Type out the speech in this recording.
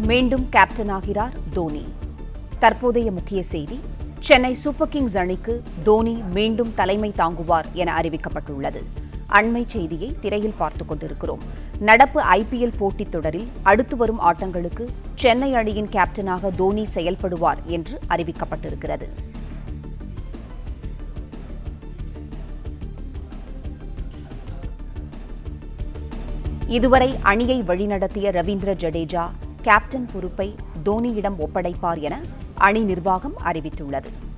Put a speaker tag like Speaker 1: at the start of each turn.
Speaker 1: மீண்டும் கேப்டனாகிறார் தோனி தற்போதைய முக்கிய செய்தி சென்னை சூப்பர் கிங்ஸ் அணிக்கு தோனி மீண்டும் தலைமை தாங்குவார் என அறிவிக்கப்பட்டுள்ளது அண்மை செய்தியை திரையில் பார்த்துக் கொண்டிருக்கிறோம் நடப்பு ஐபிஎல் போட்டித் தொடரில் அடுத்து வரும் ஆட்டங்களுக்கு சென்னை அணியின் கேப்டனாக தோனி செயல்படுவார் என்று அறிவிக்கப்பட்டிருக்கிறது இதுவரை அணியை வழிநடத்திய ரவீந்திர ஜடேஜா கேப்டன் பொறுப்பை தோனியிடம் ஒப்படைப்பார் என அணி நிர்வாகம் அறிவித்துள்ளது